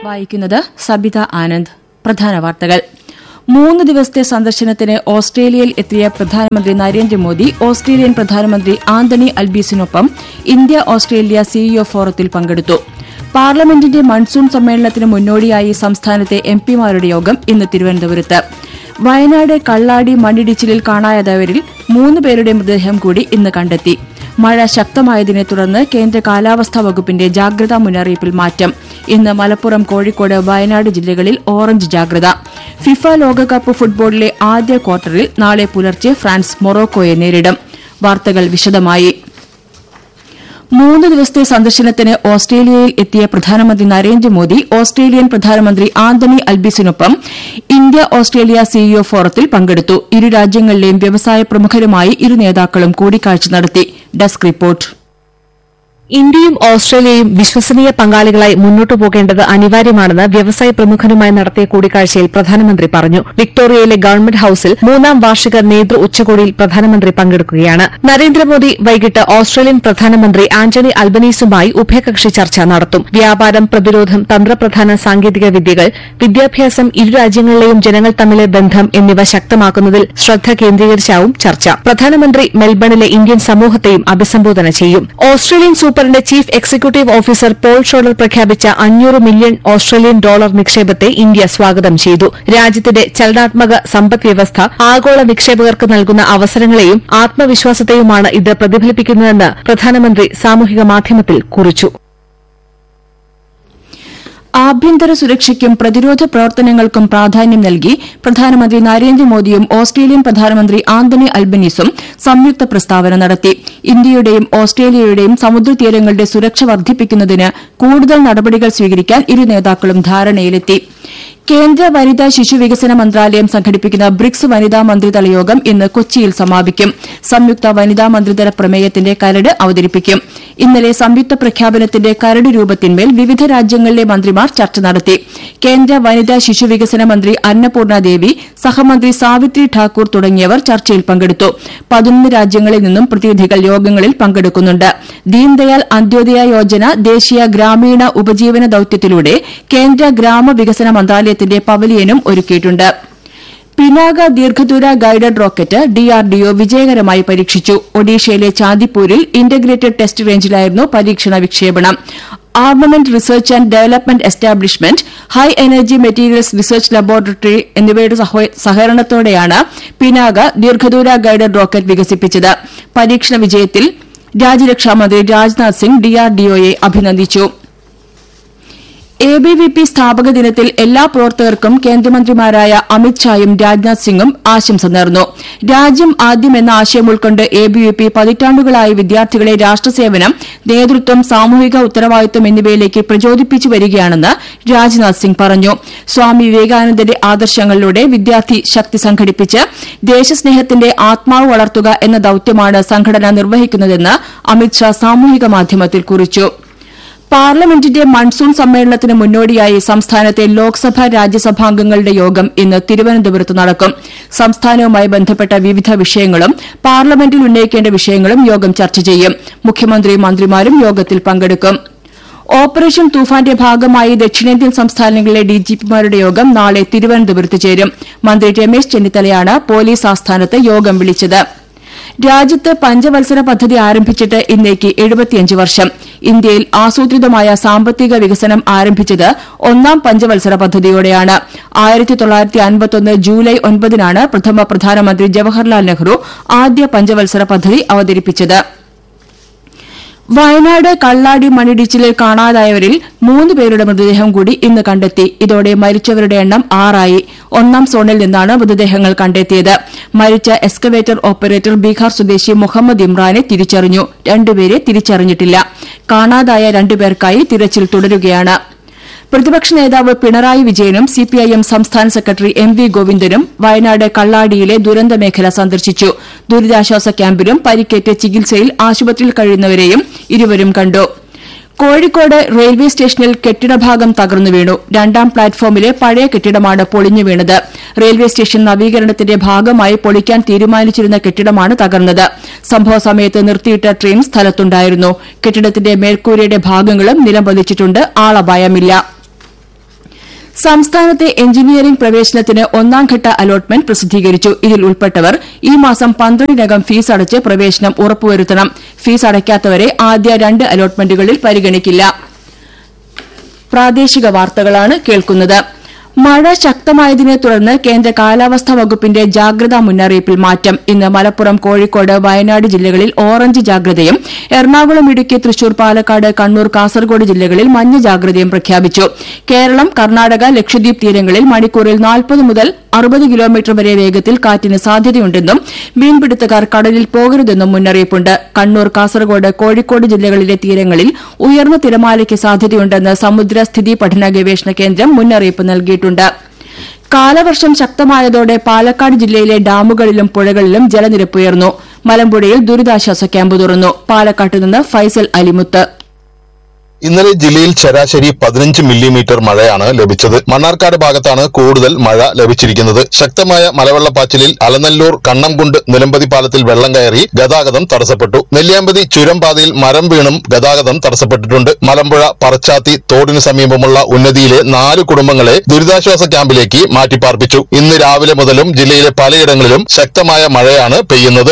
വായിക്കുന്നത് സബിത ആനന്ദ് പ്രധാന വാർത്തകൾ മൂന്ന് ദിവസത്തെ സന്ദർശനത്തിന് ഓസ്ട്രേലിയയിൽ എത്തിയ പ്രധാനമന്ത്രി നരേന്ദ്രമോദി ഓസ്ട്രേലിയൻ പ്രധാനമന്ത്രി ആന്റണി അൽബീസിനൊപ്പം ഇന്ത്യ ഓസ്ട്രേലിയ സിഇഒ ഫോറത്തിൽ പങ്കെടുത്തു പാർലമെന്റിന്റെ മൺസൂൺ സമ്മേളനത്തിന് മുന്നോടിയായി സംസ്ഥാനത്തെ എംപിമാരുടെ യോഗം ഇന്ന് തിരുവനന്തപുരത്ത് വയനാട് കള്ളാടി മണ്ണിടിച്ചിലിൽ കാണാതായവരിൽ മൂന്ന് പേരുടെ മൃതദേഹം കൂടി ഇന്ന് കണ്ടെത്തി മഴ ശക്തമായതിനെ തുടർന്ന് കേന്ദ്ര കാലാവസ്ഥാ വകുപ്പിന്റെ ജാഗ്രതാ മുന്നറിയിപ്പിൽ മാറ്റം ഇന്ന് മലപ്പുറം കോഴിക്കോട് വയനാട് ജില്ലകളിൽ ഓറഞ്ച് ജാഗ്രത ഫിഫ ലോകകപ്പ് ഫുട്ബോളിലെ ആദ്യ ക്വാർട്ടറിൽ നാളെ പുലർച്ചെ ഫ്രാൻസ് മൊറോക്കോയെ നേരിടും വാർത്തകൾ വിശദമായി മൂന്ന് ദിവസത്തെ സന്ദർശനത്തിന് ഓസ്ട്രേലിയയിൽ എത്തിയ പ്രധാനമന്ത്രി നരേന്ദ്രമോദി ഓസ്ട്രേലിയൻ പ്രധാനമന്ത്രി ആന്റണി അൽബീസിനൊപ്പം ഇന്ത്യ ഓസ്ട്രേലിയ സിഇഒ ഫോറത്തിൽ പങ്കെടുത്തു ഇരു രാജ്യങ്ങളിലെയും വ്യവസായ പ്രമുഖരുമായി ഇരു നേതാക്കളും കൂടിക്കാഴ്ച നടത്തി ഡെസ്ക് റിപ്പോർട്ട് ഇന്ത്യയും ഓസ്ട്രേലിയയും വിശ്വസനീയ പങ്കാളികളായി മുന്നോട്ടു പോകേണ്ടത് അനിവാര്യമാണെന്ന് വ്യവസായ പ്രമുഖനുമായി നടത്തിയ കൂടിക്കാഴ്ചയിൽ പ്രധാനമന്ത്രി പറഞ്ഞു വിക്ടോറിയയിലെ ഗവൺമെന്റ് ഹൌസിൽ മൂന്നാം വാർഷിക നേതൃ ഉച്ചകോടിയിൽ പ്രധാനമന്ത്രി പങ്കെടുക്കുകയാണ് നരേന്ദ്രമോദി വൈകിട്ട് ഓസ്ട്രേലിയൻ പ്രധാനമന്ത്രി ആന്റണി അൽബനീസുമായി ഉഭയകക്ഷി ചർച്ച നടത്തും വ്യാപാരം പ്രതിരോധം തന്ത്രപ്രധാന സാങ്കേതിക വിദ്യകൾ വിദ്യാഭ്യാസം ഇരു രാജ്യങ്ങളിലെയും ജനങ്ങൾ തമ്മിലെ ബന്ധം എന്നിവ ശക്തമാക്കുന്നതിൽ ശ്രദ്ധ കേന്ദ്രീകരിച്ചാവും ചർച്ച പ്രധാനമന്ത്രി മെൽബണിലെ ഇന്ത്യൻ സമൂഹത്തെയും അഭിസംബോധന ചെയ്യും ഓസ്ട്രേലിയൻ സൂപ്പറിന്റെ ചീഫ് എക്സിക്യൂട്ടീവ് ഓഫീസർ പോൾ ഷോളർ പ്രഖ്യാപിച്ച അഞ്ഞൂറ് മില്യൺ ഓസ്ട്രേലിയൻ ഡോളർ നിക്ഷേപത്തെ ഇന്ത്യ സ്വാഗതം ചെയ്തു രാജ്യത്തിന്റെ ചലനാത്മക സമ്പദ് വ്യവസ്ഥ ആഗോള നിക്ഷേപകർക്ക് നൽകുന്ന അവസരങ്ങളെയും ആത്മവിശ്വാസത്തെയുമാണ് ഇത് പ്രതിഫലിപ്പിക്കുന്നതെന്ന് പ്രധാനമന്ത്രി സാമൂഹിക മാധ്യമത്തിൽ കുറിച്ചു ആഭ്യന്തര സുരക്ഷയ്ക്കും പ്രതിരോധ പ്രവർത്തനങ്ങൾക്കും പ്രാധാന്യം നൽകി പ്രധാനമന്ത്രി നരേന്ദ്രമോദിയും ഓസ്ട്രേലിയൻ പ്രധാനമന്ത്രി ആന്റണി അൽബനീസും സംയുക്ത പ്രസ്താവന നടത്തി ഇന്ത്യയുടെയും ഓസ്ട്രേലിയയുടെയും സമുദ്രതീരങ്ങളുടെ സുരക്ഷ വർദ്ധിപ്പിക്കുന്നതിന് കൂടുതൽ നടപടികൾ സ്വീകരിക്കാൻ ഇരു നേതാക്കളും ധാരണയിലെത്തി കേന്ദ്ര വനിതാ ശിശുവികസന മന്ത്രാലയം സംഘടിപ്പിക്കുന്ന ബ്രിക്സ് വനിതാ മന്ത്രിതല യോഗം ഇന്ന് കൊച്ചിയിൽ സമാപിക്കും സംയുക്ത വനിതാ മന്ത്രിതല പ്രമേയത്തിന്റെ കരട് അവതരിപ്പിക്കും ഇന്നലെ സംയുക്ത പ്രഖ്യാപനത്തിന്റെ കരട് രൂപത്തിന്മേൽ വിവിധ രാജ്യങ്ങളിലെ മന്ത്രിമാർ ചർച്ച നടത്തി കേന്ദ്ര വനിതാ ശിശുവികസന മന്ത്രി അന്നപൂർണ ദേവി സഹമന്ത്രി സാവിത്രി ഠാക്കൂർ തുടങ്ങിയവർ ചർച്ചയിൽ പങ്കെടുത്തു പതിനൊന്ന് രാജ്യങ്ങളിൽ നിന്നും പ്രതിനിധികൾ യോഗങ്ങളിൽ പങ്കെടുക്കുന്നുണ്ട് ദീൻദയാൽ അന്ത്യോദയ യോജന ദേശീയ ഗ്രാമീണ ഉപജീവന ദൌത്യത്തിലൂടെ കേന്ദ്ര ഗ്രാമവികസന മന്ത്രാലയത്തിന്റെ പവലിയനും ഒരുക്കിയിട്ടുണ്ട് പിനാക ദീർഘദൂര ഗൈഡഡ് റോക്കറ്റ് ഡിആർഡിഒ വിജയകരമായി പരീക്ഷിച്ചു ഒഡീഷയിലെ ചാന്ദിപ്പൂരിൽ ഇന്റഗ്രേറ്റഡ് ടെസ്റ്റ് റേഞ്ചിലായിരുന്നു പരീക്ഷണ വിക്ഷേപണം armament research and development establishment high energy materials research laboratory എന്നിവയുടെ സഹകരണത്തോടെയാണ് പിനാക ദീർഘദൂര ഗൈഡഡ് റോക്കറ്റ് വികസിപ്പിച്ചത് പരീക്ഷണ വിജയത്തിൽ രാജ്യരക്ഷാമന്ത്രി രാജ്നാഥ് സിംഗ് ഡിആർഡിഒയെ അഭിനന്ദിച്ചു എ ബി വി പി സ്ഥാപക ദിനത്തിൽ എല്ലാ പ്രവർത്തകർക്കും കേന്ദ്രമന്ത്രിമാരായ അമിത്ഷായും രാജ്നാഥ് സിംഗും ആശംസ നേർന്നു രാജ്യം ആദ്യം എന്ന ആശയം ഉൾക്കൊണ്ട് എ ബി വി പി പതിറ്റാണ്ടുകളായി വിദ്യാർത്ഥികളെ രാഷ്ട്രസേവനം നേതൃത്വം സാമൂഹിക ഉത്തരവാദിത്വം എന്നിവയിലേക്ക് പ്രചോദിപ്പിച്ചു വരികയാണെന്ന് രാജ്നാഥ് സിംഗ് പറഞ്ഞു സ്വാമി വിവേകാനന്ദന്റെ ആദർശങ്ങളിലൂടെ വിദ്യാർത്ഥി ശക്തി സംഘടിപ്പിച്ച് ദേശസ്നേഹത്തിന്റെ ആത്മാവ് വളർത്തുക എന്ന ദൌത്യമാണ് സംഘടന നിർവഹിക്കുന്നതെന്ന് അമിത്ഷാ സാമൂഹിക മാധ്യമത്തിൽ കുറിച്ചു പാർലമെന്റിന്റെ മൺസൂൺ സമ്മേളനത്തിന് മുന്നോടിയായി സംസ്ഥാനത്തെ ലോക്സഭാ രാജ്യസഭാംഗങ്ങളുടെ യോഗം ഇന്ന് തിരുവനന്തപുരത്ത് നടക്കും സംസ്ഥാനവുമായി ബന്ധപ്പെട്ട വിവിധ വിഷയങ്ങളും പാർലമെന്റിൽ ഉന്നയിക്കേണ്ട വിഷയങ്ങളും യോഗം ചർച്ച ചെയ്യും മുഖ്യമന്ത്രിയും മന്ത്രിമാരും യോഗത്തിൽ പങ്കെടുക്കും ഓപ്പറേഷൻ തൂഫാന്റെ ഭാഗമായി ദക്ഷിണേന്ത്യൻ സംസ്ഥാനങ്ങളിലെ ഡിജിപിമാരുടെ യോഗം നാളെ തിരുവനന്തപുരത്ത് ചേരും മന്ത്രി രമേശ് ചെന്നിത്തലയാണ് പോലീസ് ആസ്ഥാനത്ത് യോഗം വിളിച്ചത് രാജ്യത്ത് പഞ്ചവത്സര പദ്ധതി ആരംഭിച്ചിട്ട് ഇന്നേക്ക് എഴുപത്തിയഞ്ച് വർഷം ഇന്ത്യയിൽ ആസൂത്രിതമായ സാമ്പത്തിക വികസനം ആരംഭിച്ചത് ഒന്നാം പഞ്ചവത്സര പദ്ധതിയോടെയാണ് ആയിരത്തി തൊള്ളായിരത്തി അൻപത്തൊന്ന് ജൂലൈ ഒൻപതിനാണ് പ്രഥമ പ്രധാനമന്ത്രി ജവഹർലാൽ നെഹ്റു ആദ്യ പഞ്ചവത്സര പദ്ധതി അവതരിപ്പിച്ചത് വയനാട് കള്ളാടി മണ്ണിടിച്ചിലിൽ കാണാതായവരിൽ മൂന്ന് പേരുടെ മൃതദേഹം കൂടി ഇന്ന് കണ്ടെത്തി ഇതോടെ മരിച്ചവരുടെ എണ്ണം ആറായി ഒന്നാം സോണിൽ നിന്നാണ് മൃതദേഹങ്ങൾ കണ്ടെത്തിയത് മരിച്ച എക്സ്കവേറ്റർ ഓപ്പറേറ്റർ ബീഹാർ സ്വദേശി മുഹമ്മദ് ഇമ്രാനെ തിരിച്ചറിഞ്ഞു രണ്ടുപേരെ തിരിച്ചറിഞ്ഞിട്ടില്ല കാണാതായ രണ്ടുപേർക്കായി തിരച്ചിൽ തുടരുകയാണ് പ്രതിപക്ഷ നേതാവ് പിണറായി വിജയനും സിപിഐഎം സംസ്ഥാന സെക്രട്ടറി എം വി ഗോവിന്ദനും വയനാട് കള്ളാടിയിലെ ദുരന്ത മേഖല സന്ദർശിച്ചു ദുരിതാശ്വാസ ക്യാമ്പിലും പരിക്കേറ്റ് ചികിത്സയിൽ ആശുപത്രിയിൽ കഴിയുന്നവരെയും ഇരുവരും കണ്ടു കോഴിക്കോട് റെയിൽവേ സ്റ്റേഷനിൽ കെട്ടിടഭാഗം തകർന്നു വീണു രണ്ടാം പ്ലാറ്റ്ഫോമിലെ പഴയ കെട്ടിടമാണ് പൊളിഞ്ഞു വീണത് റെയിൽവേ സ്റ്റേഷൻ നവീകരണത്തിന്റെ ഭാഗമായി പൊളിക്കാൻ തീരുമാനിച്ചിരുന്ന കെട്ടിടമാണ് തകർന്നത് സംഭവ സമയത്ത് നിർത്തിയിട്ട ട്രെയിൻ സ്ഥലത്തുണ്ടായിരുന്നു കെട്ടിടത്തിന്റെ മേൽക്കൂരയുടെ ഭാഗങ്ങളും നിലംപതിച്ചിട്ടുണ്ട് ആളപായമില്ല സംസ്ഥാനത്തെ എഞ്ചിനീയറിംഗ് പ്രവേശനത്തിന് ഒന്നാംഘട്ട അലോട്ട്മെന്റ് പ്രസിദ്ധീകരിച്ചു ഇതിൽ ഉൾപ്പെട്ടവർ ഈ മാസം പന്ത്രണ്ടിനകം ഫീസ് അടച്ച് പ്രവേശനം ഉറപ്പുവരുത്തണം ഫീസ് അടയ്ക്കാത്തവരെ ആദ്യ രണ്ട് അലോട്ട്മെന്റുകളിൽ പരിഗണിക്കില്ല പ്രാദേശിക വാർത്തകളാണ് കേൾക്കുന്നത് മഴ ശക്തമായതിനെ തുടർന്ന് കേന്ദ്ര കാലാവസ്ഥാ വകുപ്പിന്റെ ജാഗ്രതാ മുന്നറിയിപ്പിൽ മാറ്റം ഇന്ന് മലപ്പുറം കോഴിക്കോട് വയനാട് ജില്ലകളിൽ ഓറഞ്ച് ജാഗ്രതയും എറണാകുളം ഇടുക്കി തൃശൂർ പാലക്കാട് കണ്ണൂർ കാസർഗോഡ് ജില്ലകളിൽ മഞ്ഞ ജാഗ്രതയും പ്രഖ്യാപിച്ചു കേരളം കർണാടക ലക്ഷദ്വീപ് തീരങ്ങളിൽ മണിക്കൂറിൽ നാൽപ്പത് മുതൽ അറുപത് കിലോമീറ്റർ വരെ വേഗത്തിൽ കാറ്റിന് സാധ്യതയുണ്ടെന്നും മീൻപിടുത്തക്കാർ കടലിൽ പോകരുതെന്നും മുന്നറിയിപ്പുണ്ട് കണ്ണൂർ കാസർഗോഡ് കോഴിക്കോട് ജില്ലകളിലെ തീരങ്ങളിൽ ഉയർന്ന തിരമാലയ്ക്ക് സാധ്യതയുണ്ടെന്ന് സമുദ്രസ്ഥിതി പഠന ഗവേഷണ കേന്ദ്രം മുന്നറിയിപ്പ് നൽകിയിട്ടുണ്ട് കാലവർഷം ശക്തമായതോടെ പാലക്കാട് ജില്ലയിലെ ഡാമുകളിലും പുഴകളിലും ജലനിരപ്പ് ഉയർന്നു മലമ്പുഴയിൽ ദുരിതാശ്വാസ ക്യാമ്പ് തുറന്നു പാലക്കാട്ട് നിന്ന് ഫൈസൽ അലിമുത്ത് ഇന്നലെ ജില്ലയിൽ ശരാശരി പതിനഞ്ച് മില്ലിമീറ്റർ മഴയാണ് ലഭിച്ചത് മണ്ണാർക്കാട് ഭാഗത്താണ് കൂടുതൽ മഴ ലഭിച്ചിരിക്കുന്നത് ശക്തമായ മലവെള്ളപ്പാച്ചിലിൽ അലനല്ലൂർ കണ്ണംകുണ്ട് നിലമ്പതി പാലത്തിൽ വെള്ളം കയറി ഗതാഗതം തടസ്സപ്പെട്ടു നെല്ലിയാമ്പതി ചുരം പാതയിൽ മരം വീണും ഗതാഗതം തടസ്സപ്പെട്ടിട്ടുണ്ട് മലമ്പുഴ പറച്ചാത്തി തോടിന് സമീപമുള്ള ഉന്നതിയിലെ നാല് കുടുംബങ്ങളെ ദുരിതാശ്വാസ ക്യാമ്പിലേക്ക് മാറ്റിപ്പാർപ്പിച്ചു ഇന്ന് രാവിലെ മുതലും ജില്ലയിലെ പലയിടങ്ങളിലും ശക്തമായ മഴയാണ് പെയ്യുന്നത്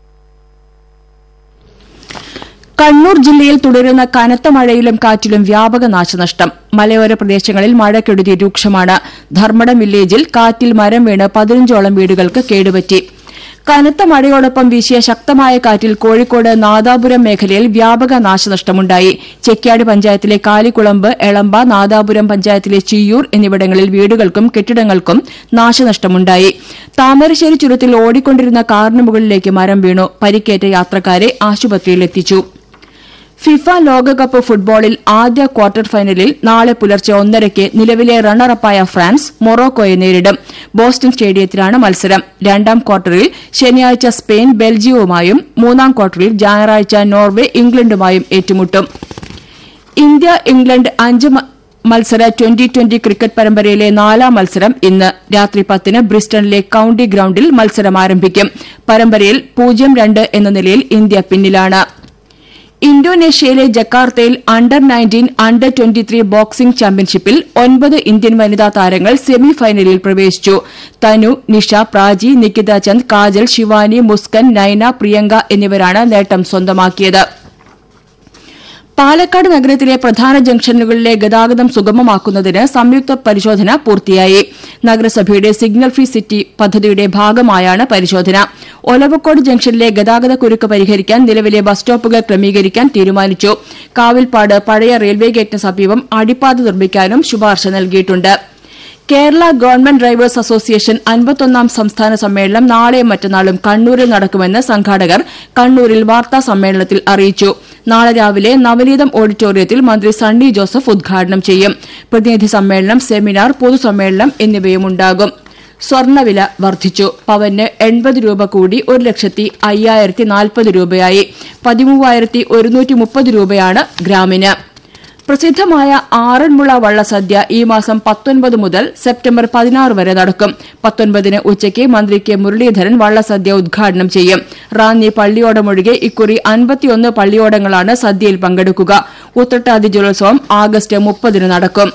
കണ്ണൂർ ജില്ലയിൽ തുടരുന്ന കനത്ത മഴയിലും കാറ്റിലും വ്യാപക നാശനഷ്ടം മലയോര പ്രദേശങ്ങളിൽ മഴക്കെടുതി രൂക്ഷമാണ് ധർമ്മടം വില്ലേജിൽ കാറ്റിൽ മരം വീണ് പതിനഞ്ചോളം വീടുകൾക്ക് കേടുപറ്റി കനത്ത മഴയോടൊപ്പം വീശിയ ശക്തമായ കാറ്റിൽ കോഴിക്കോട് നാദാപുരം മേഖലയിൽ വ്യാപക നാശനഷ്ടമുണ്ടായി ചെക്യാട് പഞ്ചായത്തിലെ കാലിക്കുളമ്പ് എളമ്പ നാദാപുരം പഞ്ചായത്തിലെ ചിയ്യൂർ എന്നിവിടങ്ങളിൽ വീടുകൾക്കും കെട്ടിടങ്ങൾക്കും നാശനഷ്ടമുണ്ടായി താമരശ്ശേരി ചുരത്തിൽ ഓടിക്കൊണ്ടിരുന്ന കാറിന് മുകളിലേക്ക് മരം വീണു പരിക്കേറ്റ യാത്രക്കാരെ ആശുപത്രിയിലെത്തിച്ചു ഫിഫ ലോകകപ്പ് ഫുട്ബോളിൽ ആദ്യ ക്വാർട്ടർ ഫൈനലിൽ നാളെ പുലർച്ചെ ഒന്നരയ്ക്ക് നിലവിലെ റണ്ണറപ്പായ ഫ്രാൻസ് മൊറോക്കോയെ നേരിടും ബോസ്റ്റൺ സ്റ്റേഡിയത്തിലാണ് മത്സരം രണ്ടാം ക്വാർട്ടറിൽ ശനിയാഴ്ച സ്പെയിൻ ബെൽജിയവുമായും മൂന്നാം ക്വാർട്ടറിൽ ഞായറാഴ്ച നോർവെ ഇംഗ്ലണ്ടുമായും ഏറ്റുമുട്ടും ഇന്ത്യ ഇംഗ്ലണ്ട് അഞ്ച് മ- മത്സര ട്വന്റി ട്വന്റി ക്രിക്കറ്റ് പരമ്പരയിലെ നാലാം മത്സരം ഇന്ന് രാത്രി പത്തിന് ബ്രിസ്റ്റണിലെ കൌണ്ടി ഗ്രൌണ്ടിൽ മത്സരം ആരംഭിക്കും പരമ്പരയിൽ പൂജ്യം രണ്ട് എന്ന നിലയിൽ ഇന്ത്യ പിന്നിലാണ് ഇന്തോനേഷ്യയിലെ ജക്കാർത്തയിൽ under nineteen under twenty three boxing ചാമ്പ്യൻഷിപ്പിൽ ഒൻപത് ഇന്ത്യൻ വനിതാ താരങ്ങൾ സെമി ഫൈനലിൽ പ്രവേശിച്ചു തനു നിഷ പ്രാചി നിക്കിത ചന്ദ് കാജൽ ശിവാനി മുസ്കൻ നൈന പ്രിയങ്ക എന്നിവരാണ് നേട്ടം സ്വന്തമാക്കിയത് പാലക്കാട് നഗരത്തിലെ പ്രധാന ജംഗ്ഷനുകളിലെ ഗതാഗതം സുഗമമാക്കുന്നതിന് സംയുക്ത പരിശോധന പൂർത്തിയായി നഗരസഭയുടെ സിഗ്നൽ ഫ്രീ സിറ്റി പദ്ധതിയുടെ ഭാഗമായാണ് പരിശോധന ഒലവക്കോട് ജംഗ്ഷനിലെ ഗതാഗത കുരുക്ക് പരിഹരിക്കാൻ നിലവിലെ ബസ് സ്റ്റോപ്പുകൾ ക്രമീകരിക്കാൻ തീരുമാനിച്ചു കാവിൽപ്പാട് പഴയ റെയിൽവേ ഗേറ്റിന് സമീപം അടിപ്പാത നിർമ്മിക്കാനും ശുപാർശ നൽകിയിട്ടുണ്ട് കേരള ഗവൺമെന്റ് ഡ്രൈവേഴ്സ് അസോസിയേഷൻ അൻപത്തൊന്നാം സംസ്ഥാന സമ്മേളനം നാളെയും മറ്റന്നാളും കണ്ണൂരിൽ നടക്കുമെന്ന് സംഘാടകർ കണ്ണൂരിൽ വാർത്താ സമ്മേളനത്തിൽ അറിയിച്ചു നാളെ രാവിലെ നവനീതം ഓഡിറ്റോറിയത്തിൽ മന്ത്രി സണ്ണി ജോസഫ് ഉദ്ഘാടനം ചെയ്യും പ്രതിനിധി സമ്മേളനം സെമിനാർ പൊതുസമ്മേളനം എന്നിവയുമുണ്ടാകും സ്വർണ്ണവില വർദ്ധിച്ചു പവന് എൺപത് രൂപ കൂടി ഒരു ലക്ഷത്തി അയ്യായിരത്തി നാൽപ്പത് രൂപയായി പതിമൂവായിരത്തി ഒരുന്നൂറ്റി മുപ്പത് രൂപയാണ് ഗ്രാമിന് പ്രസിദ്ധമായ ആറന്മുള വള്ളസദ്യ ഈ മാസം പത്തൊൻപത് മുതൽ സെപ്റ്റംബർ പതിനാറ് വരെ നടക്കും പത്തൊൻപതിന് ഉച്ചയ്ക്ക് മന്ത്രി കെ മുരളീധരൻ വള്ളസദ്യ ഉദ്ഘാടനം ചെയ്യും റാന്നി പള്ളിയോടമൊഴികെ ഇക്കുറി അൻപത്തിയൊന്ന് പള്ളിയോടങ്ങളാണ് സദ്യയിൽ പങ്കെടുക്കുക ഉത്രട്ടാതി ജലോത്സവം ആഗസ്റ്റ് മുപ്പതിന് നടക്കും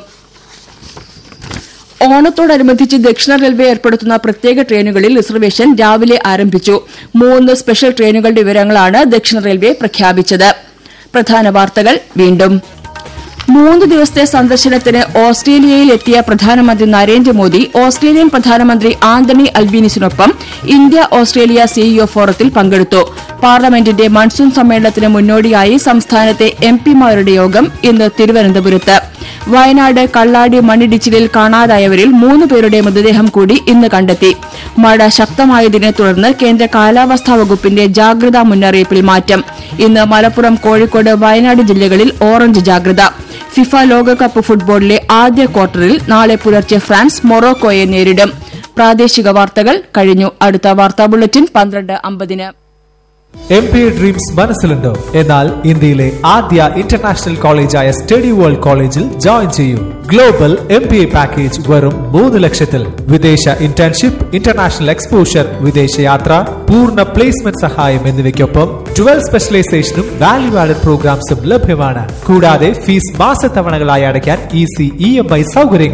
ഓണത്തോടനുബന്ധിച്ച് ദക്ഷിണ റെയിൽവേ ഏർപ്പെടുത്തുന്ന പ്രത്യേക ട്രെയിനുകളിൽ റിസർവേഷൻ രാവിലെ ആരംഭിച്ചു മൂന്ന് സ്പെഷ്യൽ ട്രെയിനുകളുടെ വിവരങ്ങളാണ് ദക്ഷിണ റെയിൽവേ പ്രഖ്യാപിച്ചത് പ്രധാന വാർത്തകൾ വീണ്ടും മൂന്ന് ദിവസത്തെ സന്ദർശനത്തിന് ഓസ്ട്രേലിയയിൽ എത്തിയ പ്രധാനമന്ത്രി നരേന്ദ്രമോദി ഓസ്ട്രേലിയൻ പ്രധാനമന്ത്രി ആന്റണി അൽബീനിസിനൊപ്പം ഇന്ത്യ ഓസ്ട്രേലിയ സിഇഒ ഫോറത്തിൽ പങ്കെടുത്തു പാർലമെന്റിന്റെ മൺസൂൺ സമ്മേളനത്തിന് മുന്നോടിയായി സംസ്ഥാനത്തെ എം പിമാരുടെ യോഗം ഇന്ന് തിരുവനന്തപുരത്ത് വയനാട് കള്ളാടി മണ്ണിടിച്ചിലിൽ കാണാതായവരിൽ മൂന്ന് പേരുടെ മൃതദേഹം കൂടി ഇന്ന് കണ്ടെത്തി മഴ ശക്തമായതിനെ തുടർന്ന് കേന്ദ്ര കാലാവസ്ഥാ വകുപ്പിന്റെ ജാഗ്രതാ മുന്നറിയിപ്പിൽ മാറ്റം ഇന്ന് മലപ്പുറം കോഴിക്കോട് വയനാട് ജില്ലകളിൽ ഓറഞ്ച് ജാഗ്രത ഫിഫ ലോകകപ്പ് ഫുട്ബോളിലെ ആദ്യ ക്വാർട്ടറിൽ നാളെ പുലർച്ചെ ഫ്രാൻസ് മൊറോക്കോയെ നേരിടും പ്രാദേശിക വാർത്തകൾ കഴിഞ്ഞു അടുത്ത വാർത്താ ബുള്ളറ്റിൻ പന്ത്രണ്ട് അമ്പതിന് എം പി ഡ്രീംസ് മനസ്സിലുണ്ടോ എന്നാൽ ഇന്ത്യയിലെ ആദ്യ ഇന്റർനാഷണൽ കോളേജായ സ്റ്റഡി വേൾഡ് കോളേജിൽ ജോയിൻ ചെയ്യൂ global M P A package വെറും മൂന്ന് ലക്ഷത്തിൽ വിദേശ ഇന്റേൺഷിപ്പ് ഇന്റർനാഷണൽ എക്സ്പോഷർ വിദേശയാത്ര പൂർണ്ണ പ്ലേസ്മെന്റ് സഹായം എന്നിവയ്ക്കൊപ്പം ട്വൽവ് സ്പെഷ്യലൈസേഷനും വാല്യൂ ആഡഡ് പ്രോഗ്രാംസും ലഭ്യമാണ് കൂടാതെ ഫീസ് മാസത്തവണകളായി അടയ്ക്കാൻ ഈസി ഇ എം ഐ സൗകര്യങ്ങളും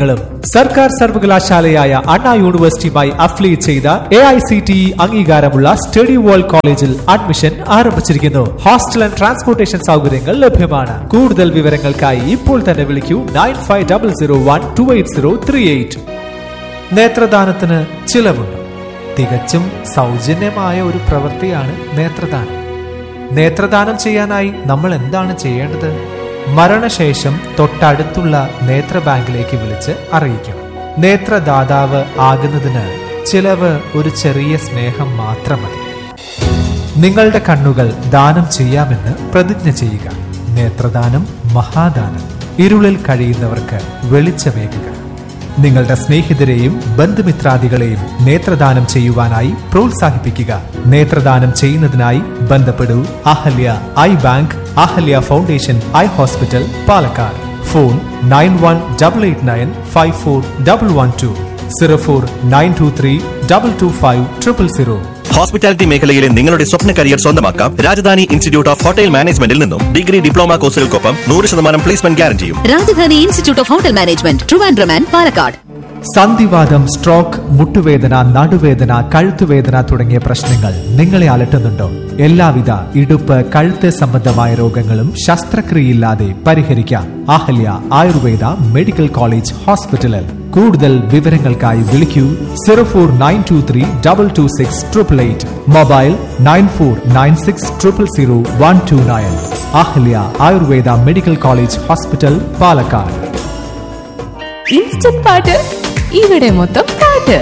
സർക്കാർ സർവകലാശാലയായ അണ്ണാ യൂണിവേഴ്സിറ്റിയുമായി അഫിലിയേറ്റ് ചെയ്ത A I C T E അംഗീകാരമുള്ള സ്റ്റഡി വേൾഡ് കോളേജിൽ അഡ്മിഷൻ ആരംഭിച്ചിരിക്കുന്നു ഹോസ്റ്റൽ ആൻഡ് ട്രാൻസ്പോർട്ടേഷൻ സൗകര്യങ്ങൾ ലഭ്യമാണ് കൂടുതൽ വിവരങ്ങൾക്കായി ഇപ്പോൾ തന്നെ വിളിക്കൂ nine five double zero one two eight zero three eight നേത്രദാനത്തിന് ചിലവുണ്ട് തികച്ചും സൗജന്യമായ ഒരു പ്രവൃത്തിയാണ് നേത്രദാനം നേത്രദാനം ചെയ്യാനായി നമ്മൾ എന്താണ് ചെയ്യേണ്ടത് മരണശേഷം തൊട്ടടുത്തുള്ള നേത്ര ബാങ്കിലേക്ക് വിളിച്ച് അറിയിക്കണം നേത്രദാതാവ് ആകുന്നതിന് ചിലവ് ഒരു ചെറിയ സ്നേഹം മാത്രം മതി നിങ്ങളുടെ കണ്ണുകൾ ദാനം ചെയ്യാമെന്ന് പ്രതിജ്ഞ ചെയ്യുക നേത്രദാനം മഹാദാനം ഇരുളിൽ കഴിയുന്നവർക്ക് വെളിച്ചമേകുക നിങ്ങളുടെ സ്നേഹിതരെയും ബന്ധുമിത്രാദികളെയും നേത്രദാനം ചെയ്യുവാനായി പ്രോത്സാഹിപ്പിക്കുക നേത്രദാനം ചെയ്യുന്നതിനായി ബന്ധപ്പെടൂ Ahalia eye bank Ahalia foundation eye hospital Palakkad phone nine one double eight nine five four double one two zero four nine two three double two five triple zero hospitality മേഖലയിലെ നിങ്ങളുടെ സ്വപ്ന കരിയർ സ്വന്തമാക്കാം രാജധാനി ഇൻസ്റ്റിറ്റ്യൂട്ട് ഓഫ് ഹോട്ടൽ മാനേജ്മെന്റിൽ നിന്നും degree diploma കോഴ്സുകൾക്കൊപ്പം നൂറ് ശതമാനം placement ഗ്യാരണ്ടിയും Rajadhani institute of hotel management Trivandrum and Palakkad സന്ധിവാദം സ്ട്രോക്ക് മുട്ടുവേദന നടുവേദന കഴുത്തുവേദന തുടങ്ങിയ പ്രശ്നങ്ങൾ നിങ്ങളെ അലട്ടുന്നുണ്ടോ എല്ലാവിധ ഇടുപ്പ് കഴുത്ത് സംബന്ധമായ രോഗങ്ങളും ശസ്ത്രക്രിയയില്ലാതെ പരിഹരിക്കാം അഹല്യ ആയുർവേദ മെഡിക്കൽ കോളേജ് ഹോസ്പിറ്റലിൽ കൂടുതൽ വിവരങ്ങൾക്കായി വിളിക്കൂ zero four nine two three double two six triple eight mobile nine four nine six triple zero one two nine Ahalia Ayurveda medical college hospital Palakkad instant പാട്ട് ഇവിടെ മൊത്തം പാട്ട്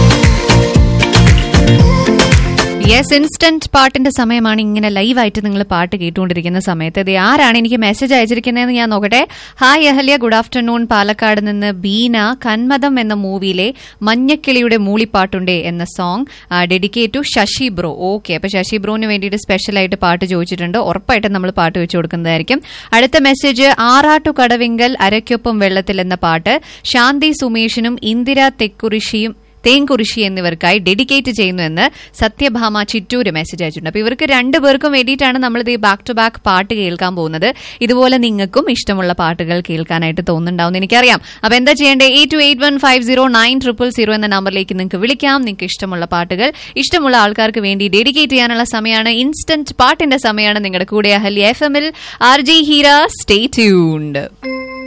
യെസ് ഇൻസ്റ്റന്റ് പാട്ടിന്റെ സമയമാണ് ഇങ്ങനെ ലൈവായിട്ട് നിങ്ങൾ പാട്ട് കേട്ടുകൊണ്ടിരിക്കുന്ന സമയത്ത് ഇത് ആരാണ് എനിക്ക് മെസ്സേജ് അയച്ചിരിക്കുന്നതെന്ന് ഞാൻ നോക്കട്ടെ hi Ahalya good afternoon Palakkad നിന്ന് ബീന കന്മതം എന്ന മൂവിയിലെ മഞ്ഞക്കിളിയുടെ മൂളിപ്പാട്ടുണ്ടേ എന്ന song dedicate to Sasi bro okay അപ്പൊ ശശി ബ്രോന് വേണ്ടിയിട്ട് സ്പെഷ്യൽ ആയിട്ട് പാട്ട് ചോദിച്ചിട്ടുണ്ട് ഉറപ്പായിട്ടും നമ്മൾ പാട്ട് വെച്ച് കൊടുക്കുന്നതായിരിക്കും അടുത്ത മെസ്സേജ് ആറാട്ടു കടവിങ്കൽ അരയ്ക്കൊപ്പം വെള്ളത്തിൽ എന്ന പാട്ട് ശാന്തി സുമേഷിനും ഇന്ദിര തെക്കുറിശിയും തേങ്കുറിശി എന്നിവർക്കായി ഡെഡിക്കേറ്റ് ചെയ്യുന്നു എന്ന് സത്യഭാമ ചിറ്റൂര് മെസ്സേജ് അയച്ചിട്ടുണ്ട് അപ്പൊ ഇവർക്ക് രണ്ടുപേർക്കും വേണ്ടിയിട്ടാണ് നമ്മൾ ഈ ബാക്ക് ടു ബാക്ക് പാട്ട് കേൾക്കാൻ പോകുന്നത് ഇതുപോലെ നിങ്ങൾക്കും ഇഷ്ടമുള്ള പാട്ടുകൾ കേൾക്കാനായിട്ട് തോന്നുന്നുണ്ടാവും എനിക്കറിയാം അപ്പൊ എന്താ ചെയ്യേണ്ടത് eight two eight one five zero nine triple zero എന്ന നമ്പറിലേക്ക് നിങ്ങൾക്ക് വിളിക്കാം നിങ്ങൾക്ക് ഇഷ്ടമുള്ള പാട്ടുകൾ ഇഷ്ടമുള്ള ആൾക്കാർക്ക് വേണ്ടി ഡെഡിക്കേറ്റ് ചെയ്യാനുള്ള സമയമാണ് ഇൻസ്റ്റന്റ് പാട്ടിന്റെ സമയമാണ് നിങ്ങളുടെ കൂടെ അഹല്യ എഫ് എമ്മിൽ R G Heera stay tuned